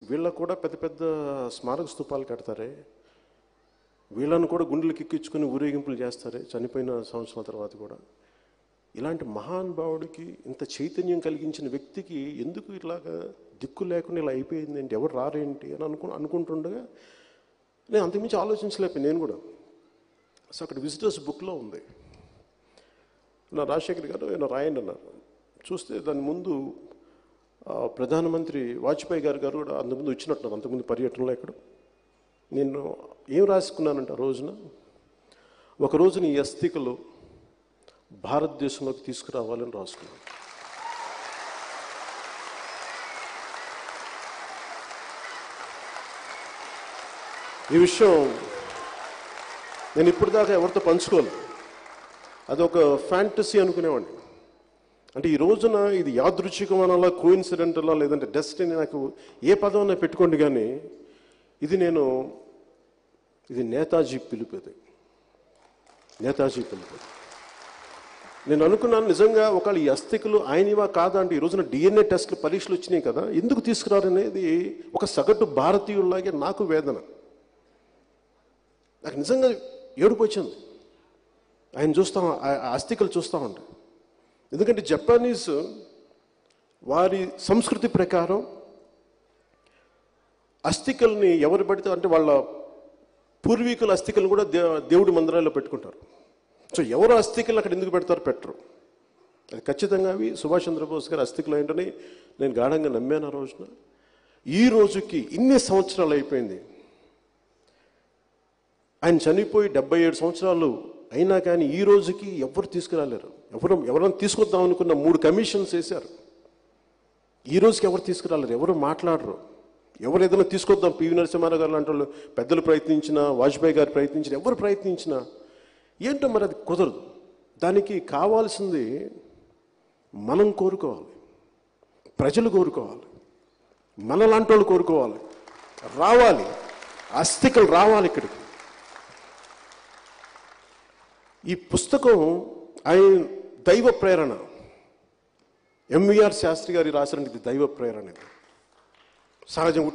వీళ్ళకు కూడా పెద్ద పెద్ద స్మారక స్తూపాలు కడతారే వీళ్ళను కూడా గుండెలకు ఎక్కించుకుని ఊరేగింపులు చేస్తారే చనిపోయిన సంవత్సరాల తర్వాత కూడా ఇలాంటి మహానుభావుడికి ఇంత చైతన్యం కలిగించిన వ్యక్తికి ఎందుకు ఇలాగా దిక్కు లేకుండా ఇలా అయిపోయింది ఏంటి ఎవరు రారేంటి అని అనుకు అనుకుంటుండగా నేను అంతకుమించి ఆలోచించలేకపోయి నేను కూడా సో అక్కడ విజిటర్స్ బుక్లో ఉంది నా రాజశేఖర్ గారు ఏమైనా రాయండి అన్నారు చూస్తే దాని ముందు ఆ, ప్రధానమంత్రి వాజ్పేయి గారు గారు కూడా అంతకుముందు వచ్చినట్టున్నారు అంతకుముందు పర్యటనలో ఎక్కడ నేను ఏం రాసుకున్నానంటే ఆ రోజున ఒక రోజున ఈ అస్థికలు భారతదేశంలోకి తీసుకురావాలని రాసుకున్నాను ఈ విషయం నేను ఇప్పుడు దాకా ఎవరితో పంచుకోలేదు అదొక ఫ్యాంటసీ అనుకునేవాడిని అంటే ఈ రోజున ఇది యాదృచ్ఛికం అనాలా కోయిన్సిడెంటలా లేదంటే డెస్టినీ నాకు ఏ పదం అన్నా పెట్టుకోండి కానీ ఇది నేను ఇది నేతాజీ పిలుపు ఇది నేతాజీ పిలుపు నేను అనుకున్నాను నిజంగా ఒకవేళ ఈ అస్థికలు ఆయనవా కాదా అంటే ఈ రోజున డిఎన్ఏ టెస్ట్లు పరీక్షలు వచ్చినాయి కదా ఎందుకు తీసుకురారనేది ఒక సగటు భారతీయుల్లాగే నాకు వేదన నాకు నిజంగా ఏడుపు వచ్చింది ఆయన చూస్తా ఆ ఆ అస్థికలు చూస్తూ ఉంటే ఎందుకంటే జపానీస్ వారి సంస్కృతి ప్రకారం అస్థికల్ని ఎవరు పెడితే అంటే వాళ్ళ పూర్వీకుల అస్థికలు కూడా దే దేవుడి మందిరాల్లో పెట్టుకుంటారు సో ఎవరు అస్థికలు అక్కడ ఎందుకు పెడతారు పెట్టరు అది ఖచ్చితంగా అవి సుభాష్ చంద్రబోస్ గారి అస్థికలు ఏంటని నేను గాఢంగా నమ్మాను ఆ రోజున ఈ రోజుకి ఇన్ని సంవత్సరాలు అయిపోయింది ఆయన చనిపోయి డెబ్బై ఏడు సంవత్సరాలు అయినా కానీ ఈ రోజుకి ఎవరు తీసుకురాలేరు ఎవరు ఎవరైనా తీసుకొద్దాం అనుకున్న మూడు కమిషన్స్ వేశారు ఈ రోజుకి ఎవరు తీసుకురాలేరు ఎవరు మాట్లాడరు ఎవరు ఏదైనా తీసుకొద్దాం పివి నరసింహారావు గారు లాంటి వాళ్ళు పెద్దలు ప్రయత్నించినా వాజ్పేయి గారు ప్రయత్నించినా ఎవరు ప్రయత్నించినా ఏంటో మరి అది కుదరదు దానికి కావాల్సింది మనం కోరుకోవాలి ప్రజలు కోరుకోవాలి మనలాంటి వాళ్ళు కోరుకోవాలి రావాలి అస్థికలు రావాలి ఇక్కడికి ఈ పుస్తకం ఆయన దైవ ప్రేరణ ఎంవిఆర్ శాస్త్రి గారి రాసినది దైవ ప్రేరణ ఇది సహజం